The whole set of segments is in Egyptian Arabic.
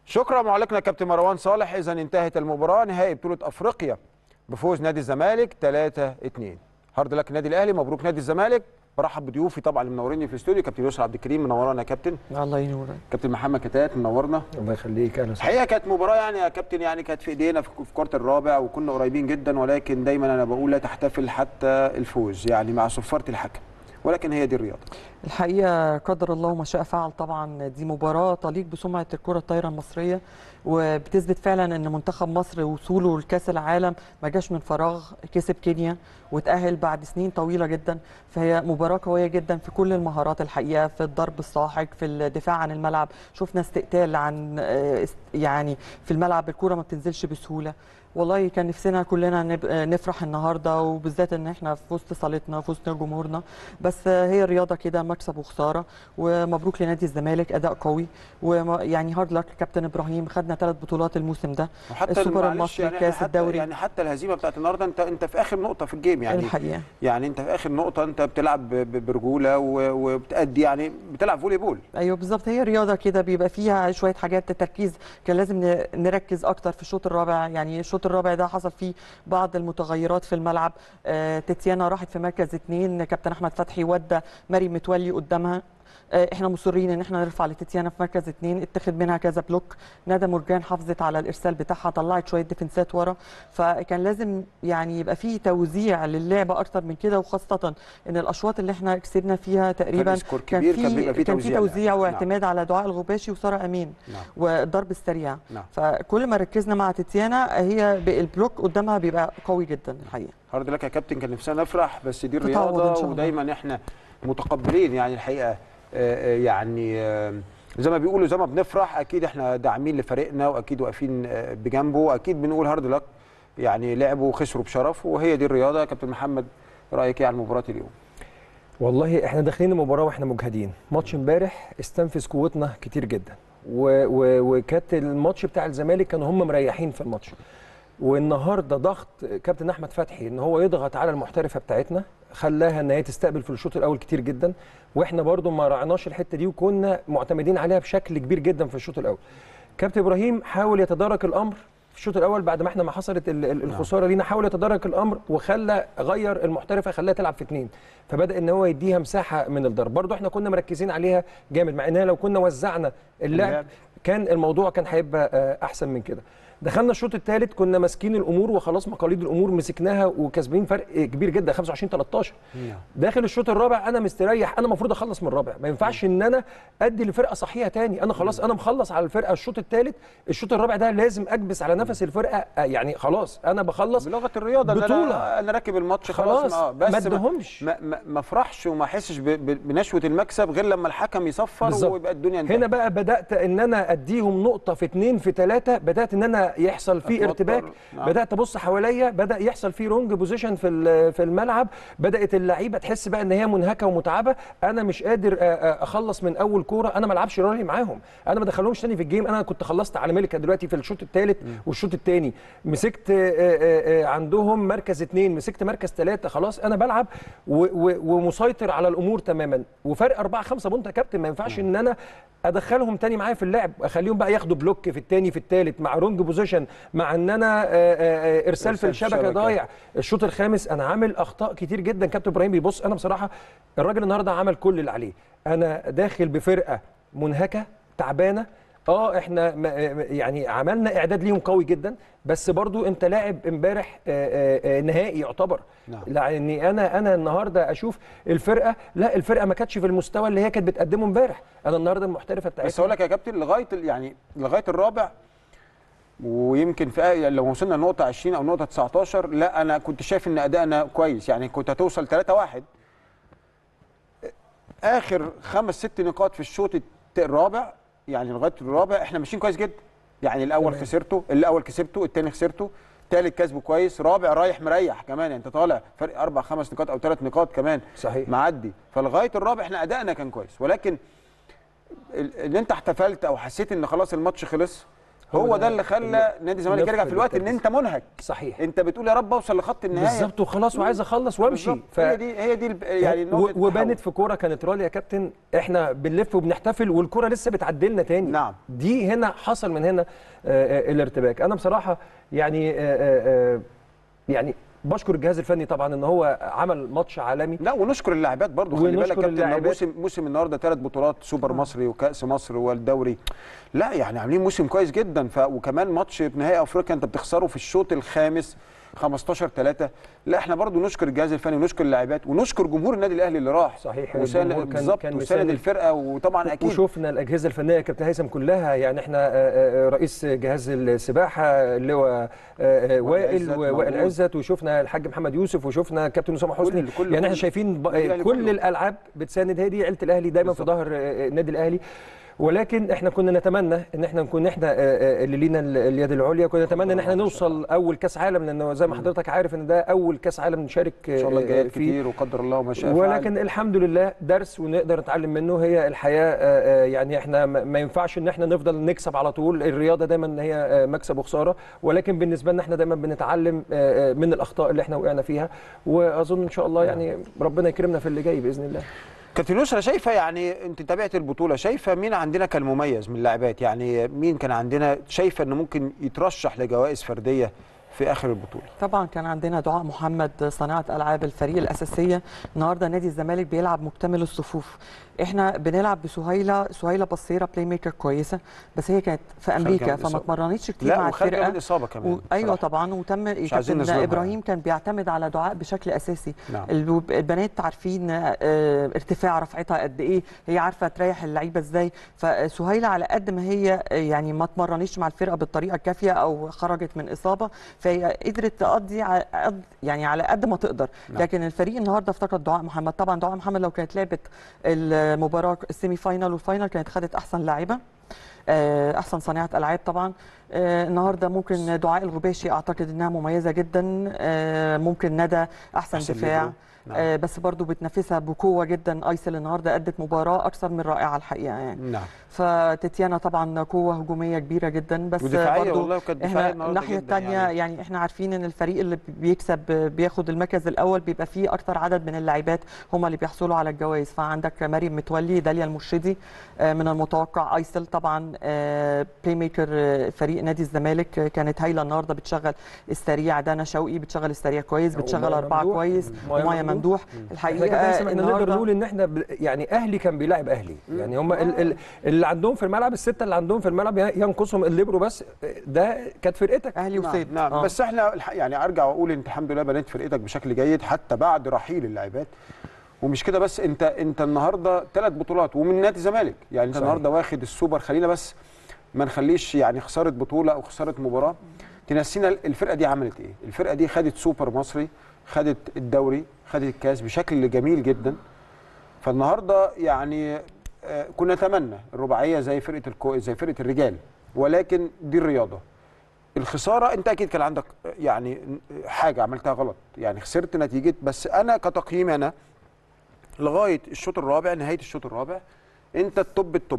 شكرا معلقنا كابتن مروان صالح اذا انتهت المباراه نهائي بطوله افريقيا بفوز نادي الزمالك 3 2 هارد لك النادي الاهلي مبروك نادي الزمالك برحب بضيوفي طبعا اللي منوريني في الاستوديو كابتن يسرا عبد الكريم منورانا يا كابتن الله ينورك كابتن محمد كتات منورنا الله يخليك اهلا وسهلا الحقيقه كانت مباراه يعني يا كابتن يعني كانت في ايدينا في في كره الرابع وكنا قريبين جدا ولكن دايما انا بقول لا تحتفل حتى الفوز يعني مع صفاره الحكم ولكن هي دي الرياضه الحقيقه قدر الله ما شاء فعل طبعا دي مباراه تليق بسمعه الكره الطايره المصريه وبتثبت فعلا ان منتخب مصر وصوله لكاس العالم ما جاش من فراغ كسب كينيا وتاهل بعد سنين طويله جدا فهي مباراه قويه جدا في كل المهارات الحقيقه في الضرب الساحق في الدفاع عن الملعب شفنا استقتال عن آه، است- يعني في الملعب الكره ما بتنزلش بسهوله والله كان نفسنا كلنا نب- نفرح النهارده وبالذات ان احنا في وسط صالتنا في وسط جمهورنا بس هي الرياضه كده مكسب وخساره ومبروك لنادي الزمالك اداء قوي ويعني هارد لك كابتن ابراهيم خدنا ثلاث بطولات الموسم ده وحتى السوبر معلش المصري يعني كاس حتى الدوري يعني حتى الهزيمه بتاعت النهارده انت انت في اخر نقطه في الجيم يعني الحقيقه يعني انت في اخر نقطه انت بتلعب ب- ب- برجوله و- وبتأدي يعني بتلعب فولي بول ايوه بالظبط هي رياضه كده بيبقى فيها شويه حاجات تركيز كان لازم ن- نركز اكتر في الشوط الرابع يعني الشوط الرابع ده حصل فيه بعض المتغيرات في الملعب آه تتيانا راحت في مركز اثنين كابتن احمد فتحي ودى مريم متولي قدامها آه، احنا مصرين ان احنا نرفع لتتيانا في مركز اثنين اتخذ منها كذا بلوك ندى مرجان حافظت على الارسال بتاعها طلعت شويه ديفنسات ورا فكان لازم يعني يبقى فيه توزيع للعبه اكتر من كده وخاصه ان الاشواط اللي احنا كسبنا فيها تقريبا سكور كبير، كان بيبقى فيه كان في توزيع توزيع يعني. واعتماد على دعاء الغباشي وساره امين نعم. والضرب السريع نعم. فكل ما ركزنا مع تتيانا هي ب- البلوك قدامها بيبقى قوي جدا الحقيقه هارد لك يا كابتن كان نفسنا نفرح بس دي تتعوض إن الرياضه شاء الله. ودايما احنا متقبلين يعني الحقيقه آه، آه، يعني آه، زي ما بيقولوا زي ما بنفرح اكيد احنا داعمين لفريقنا واكيد واقفين آه، بجنبه واكيد بنقول هارد لك يعني لعبوا وخسروا بشرف وهي دي الرياضه يا كابتن محمد رايك ايه على مباراه اليوم؟ والله احنا داخلين المباراه واحنا مجهدين ماتش امبارح استنفذ قوتنا كتير جدا و- و- وكانت الماتش بتاع الزمالك كانوا هم مريحين في الماتش والنهارده ضغط كابتن احمد فتحي ان هو يضغط على المحترفه بتاعتنا خلاها ان هي تستقبل في الشوط الاول كتير جدا واحنا برضو ما راعناش الحته دي وكنا معتمدين عليها بشكل كبير جدا في الشوط الاول كابتن ابراهيم حاول يتدارك الامر في الشوط الاول بعد ما احنا ما حصلت ال- ال- الخساره لينا حاول يتدارك الامر وخلى غير المحترفه خلاها تلعب في اثنين فبدا ان هو يديها مساحه من الضرب برضو احنا كنا مركزين عليها جامد مع انها لو كنا وزعنا اللعب اللعب. كان الموضوع كان هيبقى آه، احسن من كده دخلنا الشوط الثالث كنا ماسكين الامور وخلاص مقاليد الامور مسكناها وكسبين فرق كبير جدا 25 13 داخل الشوط الرابع انا مستريح انا المفروض اخلص من الرابع ما ينفعش ان انا ادي لفرقه صحيحه تاني انا خلاص انا مخلص على الفرقه الشوط الثالث الشوط الرابع ده لازم اكبس على نفس الفرقه آه، يعني خلاص انا بخلص بلغه الرياضه إن بطولة. انا انا راكب الماتش خلاص خلاص آه، بس ما ادهمش ما ما ما افرحش وما احسش ب- ب- بنشوه المكسب غير لما الحكم يصفر بالظبط. ويبقى الدنيا انتهت هنا بقى بدات ان انا اديهم نقطه في اتنين في ثلاثه بدات ان انا يحصل فيه أتوتر. ارتباك نعم. بدات ابص حواليا بدا يحصل فيه رونج بوزيشن في ال- في الملعب بدات اللعيبه تحس بقى ان هي منهكه ومتعبه انا مش قادر آه، آه، اخلص من اول كوره انا ما العبش رالي معاهم انا ما دخلهمش تاني في الجيم انا كنت خلصت على ملكه دلوقتي في الشوط الثالث والشوط الثاني مسكت آه، آه، آه، عندهم مركز اثنين مسكت مركز ثلاثه خلاص انا بلعب و- و- ومسيطر على الامور تماما وفرق أربعة خمسة بونت يا كابتن ما ينفعش ان انا ادخلهم تاني معايا في اللعب اخليهم بقى ياخدوا بلوك في الثاني في الثالث مع رونج بوزيشن مع ان انا آه، آه، آه، ارسال في إرسال الشبكه الشبكة. ضايع الشوط الخامس انا عامل اخطاء كتير جدا كابتن ابراهيم بيبص انا بصراحه الراجل النهارده عمل كل اللي عليه انا داخل بفرقه منهكه تعبانه اه احنا م- يعني عملنا اعداد ليهم قوي جدا بس برضو انت لاعب امبارح آه، آه، آه، نهائي يعتبر نعم. لاني انا انا النهارده اشوف الفرقه لا الفرقه ما كانتش في المستوى اللي هي كانت بتقدمه امبارح انا النهارده المحترفه بتاعتنا بس اقول لك يا كابتن لغايه ال- يعني لغايه الرابع ويمكن في يعني لو وصلنا لنقطه 20 او نقطه 19 لا انا كنت شايف ان ادائنا كويس يعني كنت هتوصل 3 1 اخر خمس ست نقاط في الشوط الت- الرابع يعني لغايه الرابع احنا ماشيين كويس جدا يعني الاول تمام. خسرته الاول كسبته الثاني خسرته الثالث كسبه كويس رابع رايح مريح كمان يعني انت طالع فرق اربع خمس نقاط او ثلاث نقاط كمان صحيح. معدي فلغايه الرابع احنا ادائنا كان كويس ولكن ال- ان انت احتفلت او حسيت ان خلاص الماتش خلص هو ده اللي خلى نادي الزمالك اللف يرجع في الوقت ان بالتركيز. انت منهك صحيح انت بتقول يا رب اوصل لخط النهايه بالظبط وخلاص وعايز اخلص وامشي بالظبط. هي دي هي دي الب- يعني و- نقطة وبانت التحول. في كوره كانت رالي يا كابتن احنا بنلف وبنحتفل والكوره لسه بتعدلنا تاني نعم. دي هنا حصل من هنا آه، آه، الارتباك انا بصراحه يعني آه، آه، آه، يعني بشكر الجهاز الفني طبعا ان هو عمل ماتش عالمي لا ونشكر اللاعبات برضو خلي بالك ونشكر كابتن لو اللاعبات. موسم موسم النهارده ثلاث بطولات سوبر مصري وكاس مصر والدوري لا يعني عاملين موسم كويس جدا ف وكمان ماتش في نهائي افريقيا انت بتخسره في الشوط الخامس 15 3 لا احنا برضو نشكر الجهاز الفني ونشكر اللاعبات ونشكر جمهور النادي الاهلي اللي راح صحيح، وساند الجمهور كان- بالظبط كان وساند مساند. الفرقه وطبعا اكيد وشفنا الاجهزه الفنيه يا كابتن هيثم كلها يعني احنا آه، آه، رئيس جهاز السباحه اللي هو آه، آه، وائل عزت وائل موجود. عزت وشفنا الحاج محمد يوسف وشفنا كابتن اسامه حسني كل- كل- يعني احنا كل- شايفين ب- النادي الأهلي كل كله. الالعاب بتساند هي دي عيله الاهلي دايما في بالظبط. ظهر آه، النادي الاهلي ولكن احنا كنا نتمنى ان احنا نكون احنا آه، آه، اللي لينا ال- اليد العليا كنا نتمنى ان احنا نوصل اول كاس عالم لانه زي ما حضرتك عارف ان ده اول كاس عالم نشارك ان شاء الله آه، الجايات فيه كتير وقدر الله ما شاء فعل. ولكن الحمد لله درس ونقدر نتعلم منه هي الحياه آه، آه، يعني احنا ما ما ينفعش ان احنا نفضل نكسب على طول الرياضه دايما هي آه، مكسب وخساره ولكن بالنسبه لنا احنا دايما بنتعلم آه، آه، من الاخطاء اللي احنا وقعنا فيها واظن ان شاء الله يعني ربنا يكرمنا في اللي جاي باذن الله كابتن يسرا شايفه يعني انت تابعت البطوله شايفه مين عندنا كان مميز من اللاعبات يعني مين كان عندنا شايفه انه ممكن يترشح لجوائز فرديه في اخر البطوله طبعا كان عندنا دعاء محمد صناعه العاب الفريق الاساسيه النهارده نادي الزمالك بيلعب مكتمل الصفوف احنا بنلعب بسهيله سهيله بصيره بلاي ميكر كويسه بس هي كانت في امريكا من فما إصابة. اتمرنتش كتير لا مع وخارجه الفرقه من اصابه كمان و... ايوه بصراحة. طبعا وتم عايزين كابتن نظلمها ابراهيم يعني. كان بيعتمد على دعاء بشكل اساسي نعم. الب- البنات عارفين آه، ارتفاع رفعتها قد ايه هي عارفه تريح اللعيبه ازاي فسهيله على قد ما هي آه، يعني ما اتمرنتش مع الفرقه بالطريقه الكافيه او خرجت من اصابه فهي قدرت تقضي على قد يعني على قد ما تقدر نعم. لكن الفريق النهارده افتقد دعاء محمد طبعا دعاء محمد لو كانت لعبت المباراه السيمي فاينال والفاينال كانت خدت احسن لاعبه آه، احسن صانعه العاب طبعا آه، النهارده ممكن دعاء الغباشي اعتقد انها مميزه جدا آه، ممكن ندى احسن أحسن دفاع ليبرو. نعم. آه، بس برضو بتنافسها بقوه جدا ايسل النهارده ادت مباراه اكثر من رائعه الحقيقه يعني نعم فتتيانا طبعا قوه هجوميه كبيره جدا بس ودفاعيه برضو والله وكانت دفاعيه احنا النهارده الناحيه جداً الثانيه يعني. يعني احنا عارفين ان الفريق اللي بيكسب بياخد المركز الاول بيبقى فيه اكتر عدد من اللاعبات هم اللي بيحصلوا على الجوائز فعندك مريم متولي داليا المرشدي آه، من المتوقع ايسل طبعا بلاي ميكر فريق نادي الزمالك آه، كانت هايله النهارده بتشغل السريع دانا شوقي بتشغل السريع كويس بتشغل ومايا اربعه ممدوح. كويس مايا ومايا ممدوح. ممدوح احنا الحقيقه كده احنا نقدر النهارده نقول ان احنا ب- يعني اهلي كان بيلاعب اهلي يعني هم ال- ال- اللي عندهم في الملعب السته اللي عندهم في الملعب ينقصهم الليبرو بس ده كانت فرقتك اهلي وصيد نعم, نعم. آه. بس احنا الح- يعني ارجع واقول انت الحمد لله بنيت فرقتك بشكل جيد حتى بعد رحيل اللاعبات ومش كده بس انت انت النهارده ثلاث بطولات ومن نادي الزمالك يعني انت صحيح. النهارده واخد السوبر خلينا بس ما نخليش يعني خساره بطوله او خساره مباراه تنسينا الفرقه دي عملت ايه الفرقه دي خدت سوبر مصري خدت الدوري خدت الكاس بشكل جميل جدا فالنهارده يعني آه، كنا نتمنى الرباعيه زي فرقه الكو زي فرقه الرجال ولكن دي الرياضه الخساره انت اكيد كان عندك يعني حاجه عملتها غلط يعني خسرت نتيجه بس انا كتقييمي انا لغايه الشوط الرابع نهايه الشوط الرابع انت التوب التوب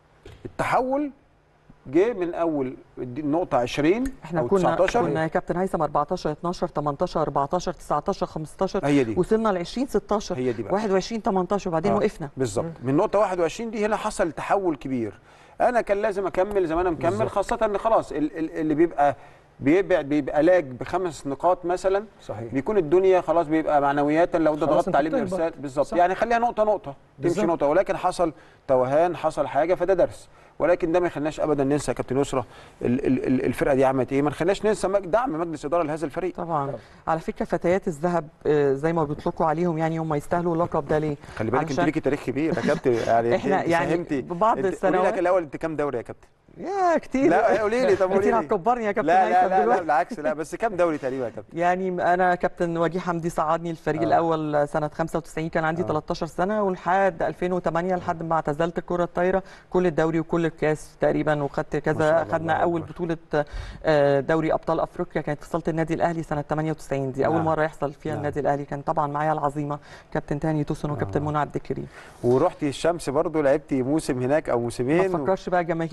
التحول جه من اول النقطه 20 احنا او كنا 19 كنا يا كابتن هيثم 14 12 18 14 19 15 هي دي وصلنا ل 20 16 هي دي بقى 21 18 وبعدين آه، وقفنا بالظبط من نقطه 21 دي هنا حصل تحول كبير انا كان لازم اكمل زي ما انا مكمل بالظبط. خاصه ان خلاص ال- ال- اللي بيبقى بيبعد بيبقى لاج بخمس نقاط مثلا صحيح بيكون الدنيا خلاص بيبقى معنوياتا لو انت خلاص ضغطت انت عليه بتهبط. بارسال بالظبط صح. يعني خليها نقطه نقطه تمشي بالظبط. نقطه ولكن حصل توهان حصل حاجه فده درس ولكن ده ما يخليناش ابدا ننسى يا كابتن يسرا ال- ال- ال- الفرقه دي عملت ايه ما نخليناش ننسى مج- دعم مجلس اداره لهذا الفريق طبعا على فكره فتيات الذهب آه، زي ما بيطلقوا عليهم يعني هم يستاهلوا اللقب ده ليه؟ خلي بالك انت علشان ليكي تاريخ كبير يا كابتن يعني إحنا انت يعني ساهمتي ببعض انت- قولي السنوات- لك الاول انت كام دوري يا كابتن يا كتير لا قولي لي طب قولي كتير لي هتكبرني يا كابتن لا لا هيثم لا, لا دلوقتي. بالعكس لا بس كام دوري تقريبا يا كابتن يعني انا كابتن وجيه حمدي صعدني الفريق آه. آه. الاول سنه 95 كان عندي آه. آه. 13 سنه ولحد 2008 لحد ما اعتزلت الكره الطايره كل الدوري وكل الكاس تقريبا وخدت ما شاء كذا الله، خدنا الله اول أكبر. بطوله آه، دوري ابطال افريقيا كانت في صاله النادي الاهلي سنه 98 دي اول نعم. مره يحصل فيها نعم. النادي الاهلي كان طبعا معايا العظيمه كابتن تاني توسن وكابتن آه. منى عبد الكريم ورحتي الشمس برضو لعبتي موسم هناك او ما موسمين و... تفكرش بقى جماهير لا الاهلي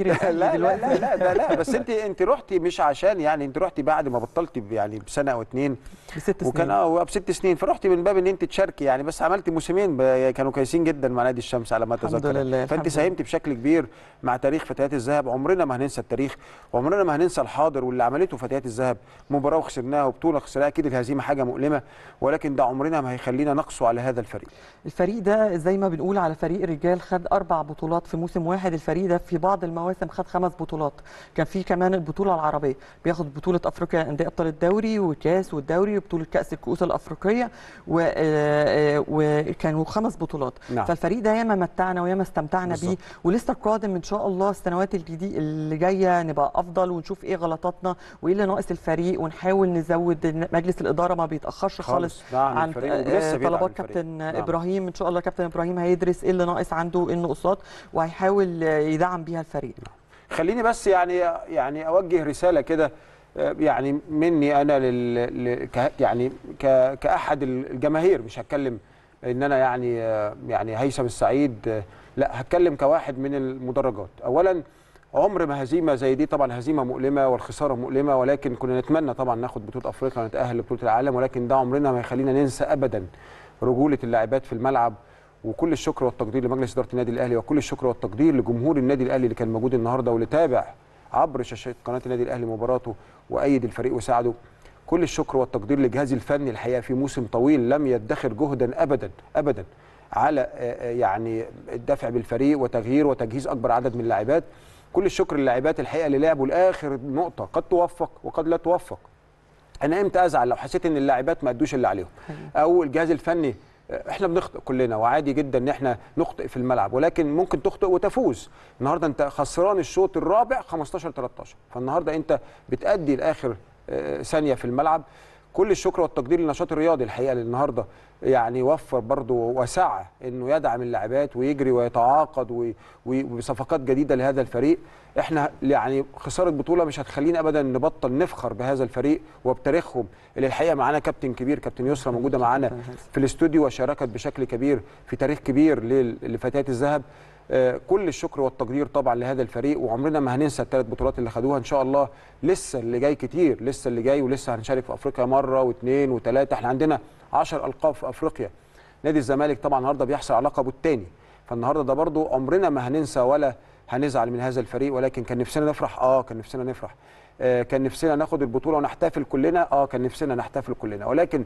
لا دلوقتي لا لا ده لا بس انت انت رحتي مش عشان يعني انت رحتي بعد ما بطلتي ب- يعني بسنه او اتنين بست وكان سنين اه بست سنين فرحتي من باب ان انت تشاركي يعني بس عملتي موسمين ب- كانوا كويسين جدا مع نادي الشمس على ما الحمد اتذكر لله، الحمد فانت لله. ساهمتي بشكل كبير مع تاريخ فتيات الذهب عمرنا ما هننسى التاريخ وعمرنا ما هننسى الحاضر واللي عملته فتيات الذهب مباراه وخسرناها وبطوله خسرناها اكيد الهزيمه حاجه مؤلمه ولكن ده عمرنا ما هيخلينا نقسو على هذا الفريق الفريق ده زي ما بنقول على فريق الرجال خد اربع بطولات في موسم واحد الفريق ده في بعض المواسم خد خمس بطولات كان في كمان البطوله العربيه بياخد بطوله افريقيا انديه ابطال الدوري وكاس والدوري وبطوله كاس الكؤوس الافريقيه و- آه، آه، وكانوا خمس بطولات نعم. فالفريق ده ياما متعنا وياما استمتعنا بيه بالظبط. ولسه القادم ان شاء الله السنوات الجديده اللي جايه نبقى افضل ونشوف ايه غلطاتنا وايه اللي ناقص الفريق ونحاول نزود مجلس الاداره ما بيتاخرش خالص خالص دعم عن الفريق آه، ولسه بيدعم طلبات الفريق. كابتن نعم. ابراهيم ان شاء الله كابتن ابراهيم هيدرس ايه اللي ناقص عنده ايه النقصات وهيحاول آه، يدعم بيها الفريق خليني بس يعني يعني اوجه رساله كده آه، يعني مني انا لل ل- ك- يعني ك- كاحد الجماهير مش هتكلم ان انا يعني آه، يعني هيثم السعيد آه، لا هتكلم كواحد من المدرجات اولا عمر ما هزيمه زي دي طبعا هزيمه مؤلمه والخساره مؤلمه ولكن كنا نتمنى طبعا ناخد بطوله افريقيا ونتاهل لبطوله العالم ولكن ده عمرنا ما يخلينا ننسى ابدا رجوله اللاعبات في الملعب وكل الشكر والتقدير لمجلس اداره النادي الاهلي وكل الشكر والتقدير لجمهور النادي الاهلي اللي كان موجود النهارده واللي تابع عبر شاشات قناه النادي الاهلي مباراته وايد الفريق وساعده كل الشكر والتقدير للجهاز الفني الحقيقه في موسم طويل لم يدخر جهدا ابدا ابدا على آه، آه، يعني الدفع بالفريق وتغيير وتجهيز اكبر عدد من اللاعبات كل الشكر للاعبات الحقيقه اللي لعبوا لاخر نقطه قد توفق وقد لا توفق انا امتى ازعل لو حسيت ان اللاعبات ما ادوش اللي عليهم او الجهاز الفني احنا بنخطئ كلنا وعادي جدا ان احنا نخطئ في الملعب ولكن ممكن تخطئ وتفوز النهارده انت خسران الشوط الرابع 15 13 فالنهارده انت بتادي لاخر آه، ثانيه في الملعب كل الشكر والتقدير للنشاط الرياضي الحقيقه اللي النهارده يعني وفر برضه وسعى انه يدعم اللاعبات ويجري ويتعاقد و- و- وبصفقات جديده لهذا الفريق احنا يعني خساره بطوله مش هتخلينا ابدا نبطل نفخر بهذا الفريق وبتاريخهم اللي الحقيقه معانا كابتن كبير كابتن يسرا موجوده معانا في الاستوديو وشاركت بشكل كبير في تاريخ كبير لل- لفتيات الذهب آه، كل الشكر والتقدير طبعا لهذا الفريق وعمرنا ما هننسى الثلاث بطولات اللي خدوها ان شاء الله لسه اللي جاي كتير لسه اللي جاي ولسه هنشارك في افريقيا مره واثنين وثلاثه احنا عندنا 10 القاب في افريقيا نادي الزمالك طبعا النهارده بيحصل على لقبه الثاني فالنهارده ده برضو عمرنا ما هننسى ولا هنزعل من هذا الفريق ولكن كان نفسنا نفرح اه كان نفسنا نفرح آه كان نفسنا ناخد البطوله ونحتفل كلنا اه كان نفسنا نحتفل كلنا ولكن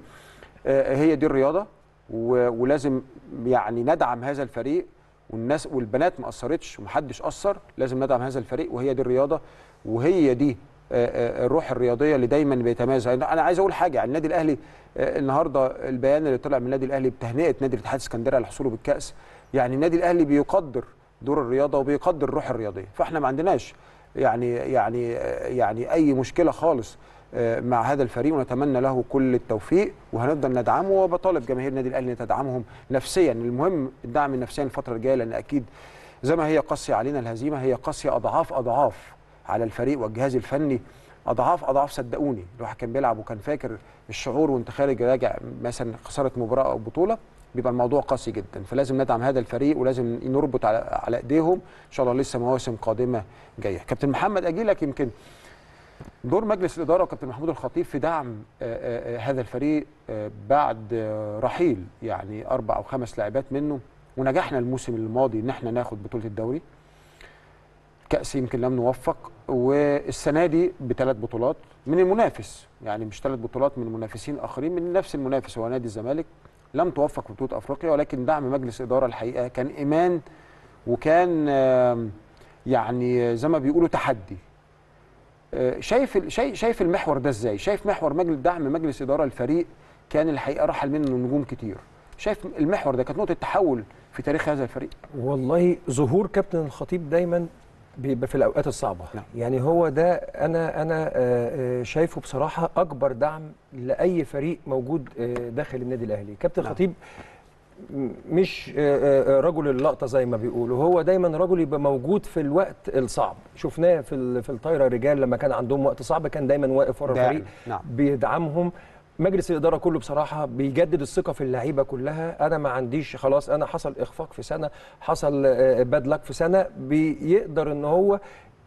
آه هي دي الرياضه و- ولازم يعني ندعم هذا الفريق والناس والبنات ما اثرتش ومحدش اثر لازم ندعم هذا الفريق وهي دي الرياضه وهي دي آه، آه، الروح الرياضيه اللي دايما بيتميز انا عايز اقول حاجه يعني النادي الاهلي آه، النهارده البيان اللي طلع من النادي الاهلي بتهنئه نادي الاتحاد السكندري على حصوله بالكاس يعني النادي الاهلي بيقدر دور الرياضه وبيقدر الروح الرياضيه فاحنا ما عندناش يعني يعني آه، يعني اي مشكله خالص آه، مع هذا الفريق ونتمنى له كل التوفيق وهنفضل ندعمه وبطالب جماهير النادي الاهلي ان تدعمهم نفسيا المهم الدعم النفسي الفتره الجايه لان اكيد زي ما هي قاسيه علينا الهزيمه هي قاسيه اضعاف اضعاف على الفريق والجهاز الفني اضعاف اضعاف صدقوني الواحد كان بيلعب وكان فاكر الشعور وانت خارج راجع مثلا خساره مباراه او بطوله بيبقى الموضوع قاسي جدا فلازم ندعم هذا الفريق ولازم نربط على على ايديهم ان شاء الله لسه مواسم قادمه جايه كابتن محمد اجي لك يمكن دور مجلس الاداره وكابتن محمود الخطيب في دعم آه، آه، هذا الفريق آه، بعد آه، رحيل يعني اربع او خمس لاعبات منه ونجحنا الموسم الماضي ان احنا ناخد بطوله الدوري كاس يمكن لم نوفق والسنه دي بثلاث بطولات من المنافس يعني مش ثلاث بطولات من منافسين اخرين من نفس المنافس هو نادي الزمالك لم توفق في بطوله افريقيا ولكن دعم مجلس اداره الحقيقه كان ايمان وكان آم، يعني زي ما بيقولوا تحدي آه، شايف ال- شايف شايف المحور ده ازاي شايف محور مجلس دعم مجلس اداره الفريق كان الحقيقه رحل منه نجوم كتير شايف المحور ده كانت نقطه تحول في تاريخ هذا الفريق والله ظهور كابتن الخطيب دايما بيبقى في الاوقات الصعبه نعم. يعني هو ده انا انا آه، آه، شايفه بصراحه اكبر دعم لاي فريق موجود آه، داخل النادي الاهلي كابتن نعم. الخطيب م- مش آه، آه، رجل اللقطه زي ما بيقولوا هو دايما رجل يبقى موجود في الوقت الصعب شفناه في ال- في الطايره رجال لما كان عندهم وقت صعب كان دايما واقف ورا داعم. الفريق نعم. بيدعمهم مجلس الاداره كله بصراحه بيجدد الثقه في اللعيبه كلها انا ما عنديش خلاص انا حصل اخفاق في سنه حصل باد لك في سنه بيقدر ان هو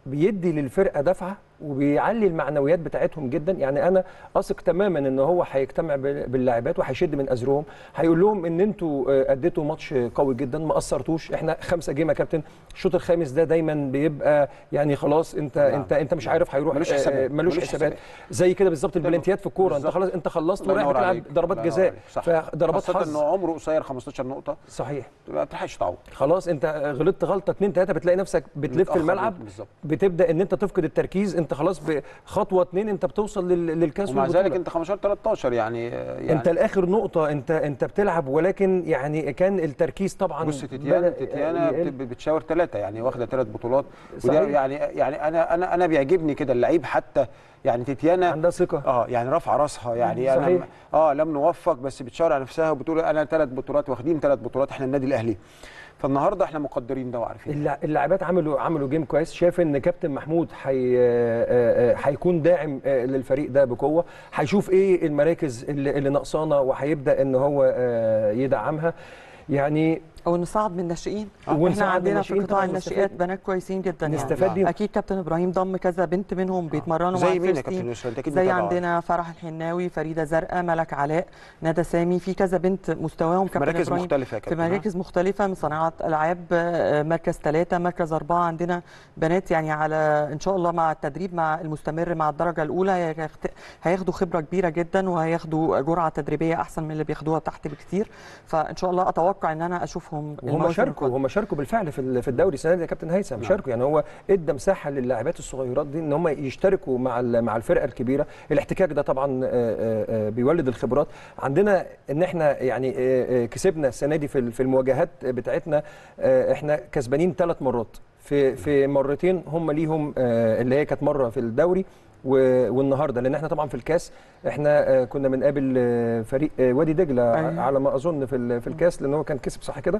بيدي للفرقه دفعه وبيعلي المعنويات بتاعتهم جدا يعني انا اثق تماما ان هو هيجتمع بال- باللاعبات وهيشد من ازرهم هيقول لهم ان انتوا آه، اديتوا ماتش قوي جدا ما قصرتوش احنا خمسه جيم يا كابتن الشوط الخامس ده دايما بيبقى يعني خلاص انت نعم. انت انت مش عارف هيروح ملوش آه، حسابات. ملوش ملوش حسابات حسابات. زي كده بالظبط البلانتيات في الكوره انت بالظبط. خلاص انت خلصت الله ورايح ينور بتلعب عليك. ضربات الله ينور جزاء عليك. صح فضربات خاصة حظ انه عمره قصير 15 نقطة صحيح ما بتلحقش تعوض خلاص انت غلطت غلطه اتنين تلاته بتلاقي نفسك بتلف متأخر الملعب بالظبط بتبدا ان انت تفقد التركيز انت خلاص بخطوه اتنين انت بتوصل لل- للكاس ومع والبطولة. ذلك انت 15 13 يعني يعني انت لاخر نقطه انت انت بتلعب ولكن يعني كان التركيز طبعا بص تتيانا بدأ تتيانا يقل. بت- بتشاور ثلاثة يعني واخدة ثلاث بطولات وده صحيح. يعني يعني انا انا انا بيعجبني كده اللعيب حتى يعني تتيانا عندها ثقه اه يعني رافعه راسها يعني انا صحيح. اه لم نوفق بس بتشاور على نفسها وبتقول انا ثلاث بطولات واخدين ثلاث بطولات احنا النادي الاهلي فالنهارده احنا مقدرين ده وعارفين اللا- اللاعبات عملوا عملوا جيم كويس شايف ان كابتن محمود حي- آه، آه، هيكون داعم آه، للفريق ده بقوه هيشوف ايه المراكز اللي, اللي ناقصانا وهيبدا ان هو آه، يدعمها يعني او نصعد من الناشئين آه، احنا ونصعد من عندنا في الناشئين قطاع طبعاً الناشئات نستفاد- بنات كويسين جدا نستفاد يعني بيهم. اكيد كابتن ابراهيم ضم كذا بنت منهم بيتمرنوا مع زي مين يا الفيرست كابتن تيم. يسرا انت اكيد زي متابعة. عندنا فرح الحناوي فريده زرقاء ملك علاء ندى سامي في كذا بنت مستواهم في كابتن مراكز إبراهيم مختلفة يا في كابتن ها؟ مراكز مختلفة من صناعة ألعاب آه، مركز ثلاثة مركز أربعة عندنا بنات يعني على إن شاء الله مع التدريب مع المستمر مع الدرجة الأولى هيخت- هياخدوا خبرة كبيرة جدا وهياخدوا جرعة تدريبية أحسن من اللي بياخدوها تحت بكتير فإن شاء الله أتوقع إن أنا أشوفهم وهم المواسم شاركوا القادمة. هم شاركوا بالفعل في ال- في الدوري السنه دي يا كابتن هيثم نعم. شاركوا يعني هو ادى مساحه للاعبات الصغيرات دي ان هم يشتركوا مع ال- مع الفرقه الكبيره الاحتكاك ده طبعا آه، آه، آه، بيولد الخبرات عندنا ان احنا يعني آه، آه، كسبنا السنه دي في ال- في المواجهات بتاعتنا آه، احنا كسبانين ثلاث مرات في في مرتين هم ليهم آه، اللي هي كانت مره في الدوري و- والنهارده لان احنا طبعا في الكاس احنا آه، كنا بنقابل آه، فريق آه، وادي دجله أيوة. على ما اظن في ال- في الكاس لان هو كان كسب صح كده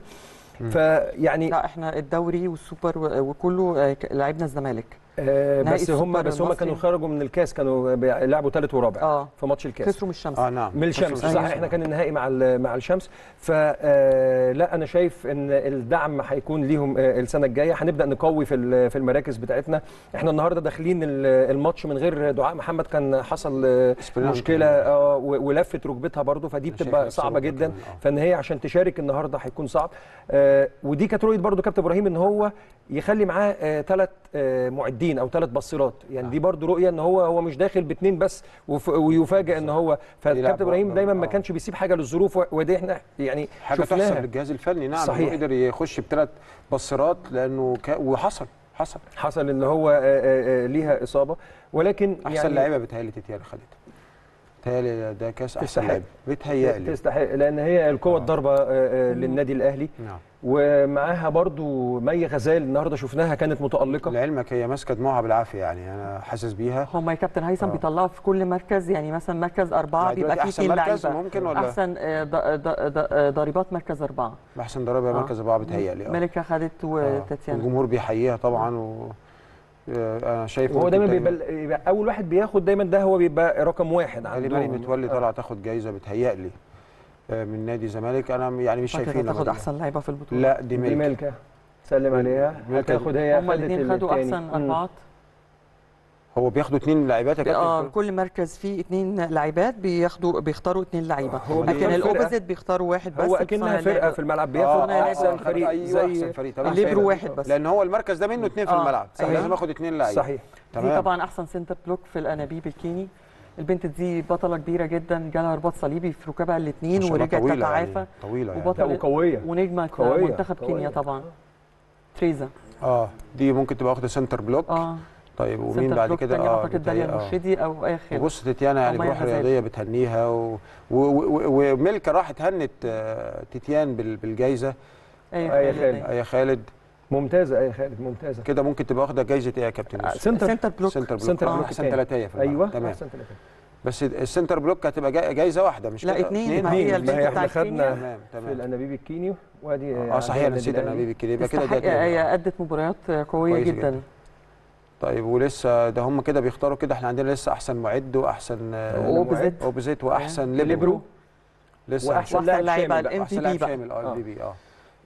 فيعني لا احنا الدوري والسوبر و- وكله آه، ك- لعبنا الزمالك آه نهائي بس هم السوبر بس هم المصري. كانوا خرجوا من الكاس كانوا بيلعبوا ثالث ورابع اه في ماتش الكاس خسروا من الشمس اه نعم من الشمس خسروا صح الشمس. احنا كان النهائي مع ال- مع الشمس فلا انا شايف ان الدعم هيكون ليهم آه، السنه الجايه هنبدا نقوي في ال- في المراكز بتاعتنا احنا النهارده داخلين ال- الماتش من غير دعاء محمد كان حصل آه، اسبرينت. مشكله آه، و- ولفت ركبتها برضو فدي أنا شايف بتبقى نفسها صعبه ركبة جدا كمان، آه. فان هي عشان تشارك النهارده هيكون صعب آه، ودي كانت رؤيه برضو كابتن ابراهيم ان هو يخلي معاه ثلاث معدين او ثلاث بصيرات يعني دي برضو رؤيه ان هو هو مش داخل باثنين بس وف- ويفاجئ ان هو يلعب فكابتن ابراهيم بقى- دايما ما آه. كانش بيسيب حاجه للظروف و- ودي احنا يعني حاجه تحسب شفناها للجهاز الفني نعم صحيح. إنه قدر يخش بثلاث بصرات لانه ك... وحصل حصل حصل ان هو آه، آه، آه، ليها اصابه ولكن احسن يعني لعيبه بتهيألي تتيانا خدتها بتهيألي ده كاس احسن تستحق. لعيبه بتهيألي تستحق لان هي القوه الضربه آه، آه، للنادي الاهلي نعم ومعاها برضو مي غزال النهارده شفناها كانت متالقه لعلمك هي ماسكه دموعها بالعافيه يعني انا حاسس بيها هم يا كابتن هيثم آه. بيطلعوا في كل مركز يعني مثلا مركز أربعة يعني بيبقى دلوقتي فيه أحسن اثنين مركز لعيبة ممكن ولا؟ أحسن آه، ض- ض- ض- آه، ضربات مركز أربعة احسن ضربه آه. مركز اربعه بتهيألي اه ملكة خدت آه. وتاتيانا والجمهور بيحييها طبعا و آه، انا شايف وهو ممكن دايما تقريباً بيبقى, بيبقى اول واحد بياخد دايما ده هو بيبقى رقم واحد علي مريم عندهم متولي طالعه تاخد جايزه بتهيألي آه، من نادي الزمالك انا يعني مش شايفين شايفين تاخد أحسن لعيبة في البطولة لا دي دي ملك ملكه سلم عليها ملكة دي. هتاخد هي هما خدت الاثنين خدوا التاني. أحسن مم. أربعات هو بياخدوا اثنين لاعبات يا اه كابتن كل مركز فيه اثنين لعيبات بياختوا بيختاروا اثنين لعيبه هو لكن بيختار فرقة. الاوبوزيت بيختاروا واحد بس هو بصنع اكنها فرقه اللعبة. في الملعب آه، بياخد آه، احسن آه، فريق ايوه زي احسن فريق تمام الليبرو فاهم. واحد بس لان هو المركز ده منه اثنين في آه، الملعب صحيح. لازم اخد اثنين لعيبه صحيح دي تمام طبعا احسن سنتر بلوك في الانابيب الكيني البنت دي بطله كبيره جدا جالها رباط صليبي في ركبها ما الاثنين شاء الله ورجعت طويلة تتعافى يعني طويله يعني. وبطل- لا وقويه ونجمه قوية، منتخب قوية. كينيا طبعا تريزا اه دي ممكن تبقى واخده سنتر بلوك اه طيب ومين سنتر بعد بلوك كده تانية اه اعتقد داليا بتهيأ- آه. المرشدي او اي خير وبص تيتيانا يعني أو ميا بروح غزال. رياضيه بتهنيها و... و... و... وملكه راحت هنت آه، تيتيان بال... بالجائزه اي أي خير خالد. يا خالد ممتازه اي خالد ممتازه كده ممكن تبقى واخده جائزه ايه يا كابتن يوسف؟ سنتر سنتر بلوك سنتر بلوك سنتر آه، بلوك احسن التاني. ثلاثيه في الملعب. ايوه تمام احسن ثلاثه بس السنتر بلوك هتبقى جا- جايزه واحده مش لا كده؟ اتنين ما اتنين. هي ما البنت هي بتاعت احنا خدنا- كينيا تمام في تمام الانابيب الكينيو وادي اه صحيح انا نسيت النبيب الكبير يبقى كده ده تستحق اتنين. هي ادت مباريات قويه كويس جدا جدا. طيب ولسه ده هم كده بيختاروا كده احنا عندنا لسه احسن معد واحسن آه، وأوبزيت. اوبزيت واحسن ليبرو. ليبرو لسه واحسن واحسن لاعب لعيبه شامل بقى. الام احسن في لاعب بي بقى شامل اه آه. ام في بي اه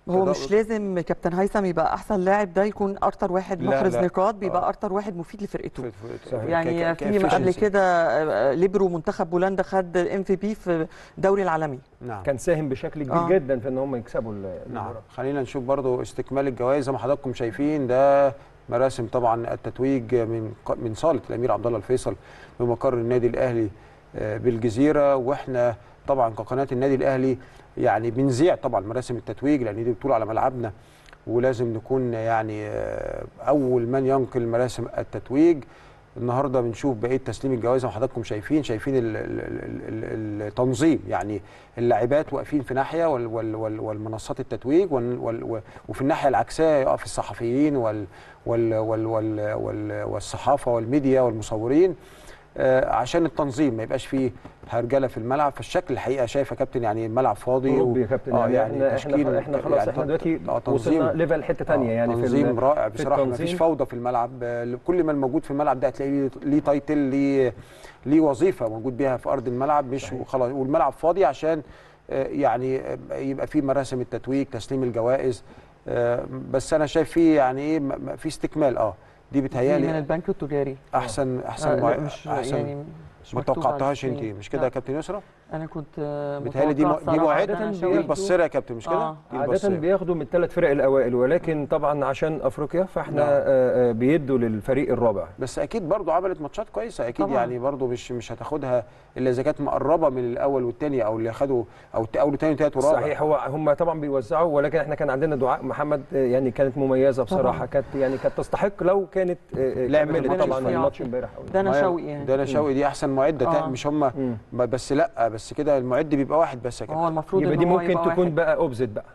هو تض- مش لازم كابتن هيثم يبقى احسن لاعب ده يكون اكتر واحد لا، محرز لا. نقاط بيبقى آه. اكتر واحد مفيد لفرقته في- في- صحيح. يعني ك- ك- في قبل كefficiency. كده آه، ليبرو منتخب بولندا خد ام في بي في الدوري العالمي نعم كان ساهم بشكل كبير آه. جدا في ان هم يكسبوا ال- نعم المباراه خلينا نشوف برضو استكمال الجوائز زي ما حضراتكم شايفين ده مراسم طبعا التتويج من ق- من صاله الامير عبد الله الفيصل بمقر النادي الاهلي آه، بالجزيره واحنا طبعا كقناه النادي الاهلي يعني بنذيع طبعا مراسم التتويج لان دي بطوله على ملعبنا ولازم نكون يعني آه، اول من ينقل مراسم التتويج النهارده بنشوف بقيه تسليم الجوائز زي ما حضراتكم شايفين شايفين ال- ال- ال- ال- التنظيم يعني اللاعبات واقفين في ناحيه وال وال وال والمنصات التتويج وال وال وفي الناحيه العكسيه يقف الصحفيين وال وال وال وال وال والصحافه والميديا والمصورين آه، عشان التنظيم ما يبقاش فيه هرجله في الملعب فالشكل الحقيقه شايف يا كابتن يعني الملعب فاضي اوروبي يا كابتن اه يعني, يعني احنا تشكيل احنا احنا خلاص يعني احنا دلوقتي آه، تنظيم وصلنا ليفل حته ثانيه آه، يعني في تنظيم ال- رائع في بصراحه ما فيش التنظيم. فوضى في الملعب آه، كل ما الموجود في الملعب ده هتلاقيه ليه- ليه تايتل ليه ليه وظيفه موجود بيها في ارض الملعب مش صحيح. خلاص والملعب فاضي عشان آه، يعني آه، يبقى فيه مراسم التتويج تسليم الجوائز آه، بس انا شايف فيه يعني ايه م- م- في استكمال اه دي دي من بتهيالي البنك التجاري احسن احسن آه، مع- لا، مش احسن يعني مش ما مكتوب على توقعتهاش انت السكرين. مش كده لا، يا كابتن يسرا انا كنت آه، بتهيالي دي م- متوقعة دي بصراحة موعدة إن أنا دي شاوي- البصيره يا كابتن مش كده آه. دي عادة البصيرة. بياخدوا من الثلاث فرق الاوائل ولكن طبعا عشان افريقيا فاحنا نعم. آه، آه، بيدوا للفريق الرابع بس اكيد برضو عملت ماتشات كويسه اكيد طبعاً. يعني برضو مش مش هتاخدها الا اذا كانت مقربه من الاول والثاني او اللي خدوا او الت- اول وثاني وثالث ورابع صحيح هو هم طبعا بيوزعوا ولكن احنا كان عندنا دعاء محمد آه، يعني كانت مميزه بصراحه طبعاً. كانت يعني كانت تستحق لو كانت آه، آه، لعبت كملت الماتش طبعا الفريق. الماتش امبارح أو ده انا ما هي- شوقي يعني ده انا شوقي دي احسن معده آه. آه. مش هم مم. بس لا بس كده المعد بيبقى واحد بس يا كابتن هو المفروض يبقى إن دي هو ممكن يبقى تكون واحد. بقى اوبزيت بقى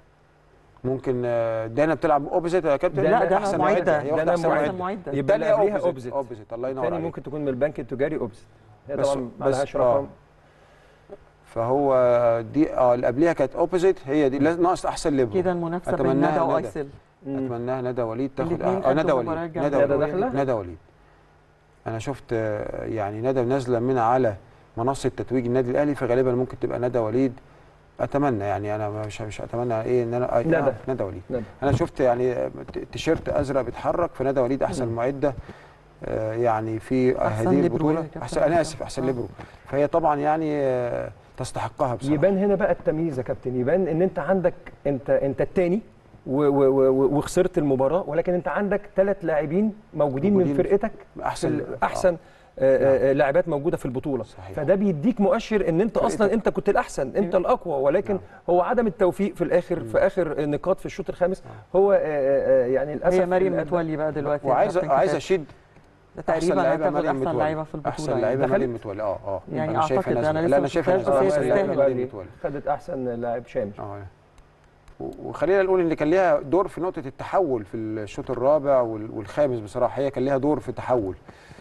ممكن آه، دانا بتلعب اوبوزيت يا كابتن لا، ده احسن معدة. معده هي واخده دانا احسن معدة. احسن معده معده يبقى الثانيه اللي قبليها اوبوزيت اوبزيت اوبوزيت الله ينور الثاني عليك ممكن تكون من البنك التجاري اوبزيت هي بس- طبعا بس- مالهاش آه. رقم فهو دي اه اللي قبليها كانت اوبوزيت هي دي لازم ناقص احسن ليبرو كده المنافسه بين أتمناها ندى ندى. وايسل مم. اتمناها ندى وليد تاخد الاتنين اه ندى قدموا وليد مباراة ندى جامدة. ندى وليد داخلة؟ ندى وليد انا شفت آه، يعني ندى نازله من على منصه تتويج النادي الاهلي فغالبا ممكن تبقى ندى وليد اتمنى يعني انا مش مش اتمنى ايه ان انا آه، ندى. آه، ندى وليد ندى. انا شفت يعني آه، ت- تيشيرت ازرق بيتحرك فندى وليد احسن مم. معده آه، يعني في أحسن هذه ليبرو البطوله يا كابتن احسن انا هشام. اسف احسن آه. ليبرو فهي طبعا يعني آه، تستحقها بصراحه يبان هنا بقى التمييز يا كابتن يبان ان انت عندك انت انت الثاني وخسرت المباراه ولكن انت عندك ثلاث لاعبين موجودين, موجودين من فرقتك احسن في احسن آه، آه، لاعبات موجوده في البطوله صحيح. فده بيديك مؤشر ان انت اصلا فرقتك. انت كنت الاحسن انت الاقوى ولكن نعم. هو عدم التوفيق في الاخر في اخر نقاط في الشوط الخامس هو آه، آه، آه، يعني للاسف هي مريم الأداء- متولي بقى دلوقتي يا وعايز كابتن عايز كفاية. اشيد ده احسن تقريبا لعيبه هتاخد مريم احسن متولي لعيبه في البطوله احسن يعني. لعيبه دخلت؟ مريم متولي اه اه يعني أنا شايفها أعتقد، نازلة. أنا لا لسه انا ما شايفها شفتهاش، نازلة. بس هي أحسن لعيبة تستاهل. مريم متولي خدت احسن لاعب شامل اه و- وخلينا نقول ان كان ليها دور في نقطه التحول في الشوط الرابع وال- والخامس بصراحه هي كان ليها دور في التحول